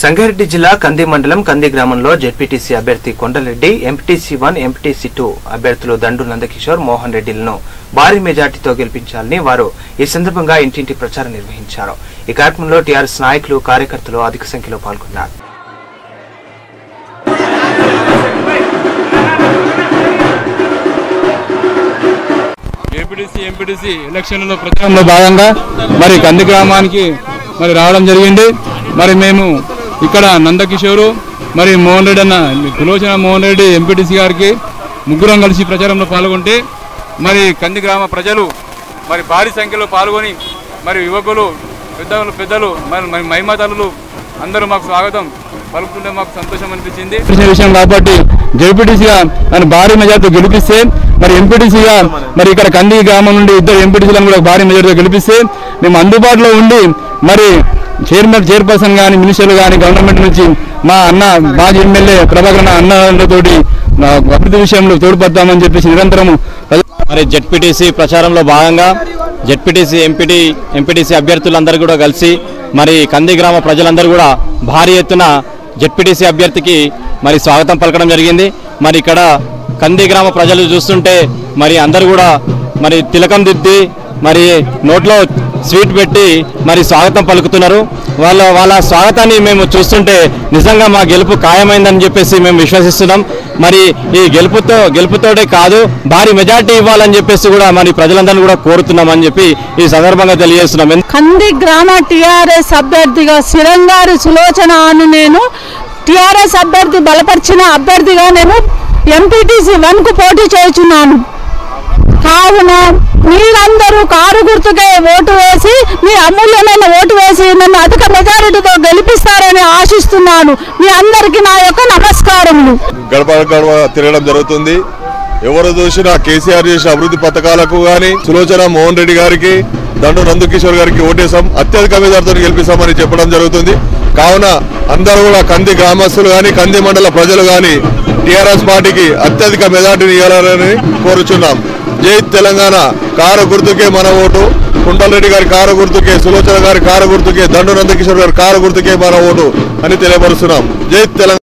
సంగారెడ్డి జిల్లా కంది మండలం కంది గ్రామంలో జెడ్పీటీసీ అభ్యర్థి Kondalareddy MPTC one MPTC two అభ్యర్థులు దండు నందకిషోర్ మోహన్ రెడ్డిలను భారీ మెజార్టీతో గెలిపించాలని వారు ఈ సందర్భంగా ఇంటింటి ప్రచారం నిర్వహించారు ఈ కార్యక్రమంలో టీఆర్ఎస్ నాయకులు కార్యకర్తలు అధిక సంఖ్యలో పాల్గొన్నారు ఏపీటీసీ ఎంపీటీసీ ఎలక్షన్లో ప్రచారంలో భాగంగా మరి కంది గ్రామానికి మరి రావడం జరిగింది మరి మేము ఇక్కడ నందకిషోరు మరి మోహన్ రెడ్డి అన్న కులోచన మోహన్ రెడ్డి ఎంపీటీసీ గారికి ముగ్గురం కలిసి ప్రచారంలో పాల్గొంటే మరి కంది గ్రామ ప్రజలు మరి భారీ సంఖ్యలో పాల్గొని మరి యువకులు పెద్దలు పెద్దలు మరి మరి మహిమతలు అందరూ మాకు స్వాగతం పలుకుతుంటే మాకు సంతోషం అనిపించింది విషయం కాబట్టి జడ్పీటీసీగా నన్ను భారీ మెజార్టీతో గెలిపిస్తే మరి ఎంపీటీసీగా మరి ఇక్కడ కంది గ్రామం నుండి ఇద్దరు ఎంపీటీసీలను కూడా భారీ మెజార్టీతో గెలిపిస్తే మేము అందుబాటులో ఉండి మరి చైర్మన్ చైర్పర్సన్ కానీ మినిస్టర్లు కానీ గవర్నమెంట్ నుంచి మా అన్న మాజీ ఎమ్మెల్యే ప్రభాకర్ అన్నతోటి మా అభివృద్ధి విషయంలో తోడ్పడతామని చెప్పేసి నిరంతరము మరి జెడ్పీటీసీ ప్రచారంలో భాగంగా జెడ్పీటీసీ ఎంపీటీ ఎంపీటీసీ అభ్యర్థులందరూ కూడా కలిసి మరి కంది గ్రామ ప్రజలందరూ కూడా భారీ ఎత్తున జెడ్పీటీసీ అభ్యర్థికి మరి స్వాగతం పలకడం జరిగింది మరి ఇక్కడ కంది గ్రామ ప్రజలు చూస్తుంటే మరి అందరూ కూడా మరి తిలకం దిద్ది మరి నోట్లో స్వీట్ పెట్టి మరి స్వాగతం పలుకుతున్నారు వాళ్ళ వాళ్ళ స్వాగతాన్ని మేము చూస్తుంటే నిజంగా మా గెలుపు ఖాయమైందని చెప్పేసి మేము విశ్వసిస్తున్నాం మరి ఈ గెలుపుతో గెలుపుతోటే కాదు భారీ మెజార్టీ ఇవ్వాలని చెప్పేసి కూడా మరి ప్రజలందరినీ కూడా కోరుతున్నామని చెప్పి ఈ సందర్భంగా తెలియజేస్తున్నాం ఎందు- కంది గ్రామ టీఆర్ఎస్ అభ్యర్థిగా సిరంగారి సులోచన అను నేను టీఆర్ఎస్ అభ్యర్థి బలపరిచిన అభ్యర్థిగా నేను ఎంపీటీసీ వన్ కు పోటీ చేయుచున్నాను కావున మీరందరూ కారు గుర్తుకే ఓటు వేసి మీ అమూల్యమైన ఓటు వేసి నన్ను అధిక మెజారిటీతో గెలిపిస్తారని ఆశిస్తున్నాను మీ అందరికీ నా యొక్క నమస్కారములు గడప గడప తిరగడం జరుగుతుంది ఎవరు చూసినా కేసీఆర్ చేసిన అభివృద్ధి పథకాలకు గాని సులోచన మోహన్ రెడ్డి గారికి దండు నందుకిషోర్ గారికి ఓటేసాం అత్యధిక మెజార్టీతో గెలిపిస్తామని చెప్పడం జరుగుతుంది కావున అందరూ కూడా కంది గ్రామస్తులు గాని కంది మండల ప్రజలు గాని టీఆర్ఎస్ పార్టీకి అత్యధిక మెజార్టీని ఇవ్వాలని కోరుచున్నాం జై తెలంగాణ కారు గుర్తుకే మన ఓటు కుంటలరెడ్డి గారి కారు గుర్తుకే సులోచన గారి కారు గుర్తుకే దండు నందకిషోర్ గారి కారు గుర్తుకే మన ఓటు అని తెలియపరుస్తున్నాం జై తెలంగాణ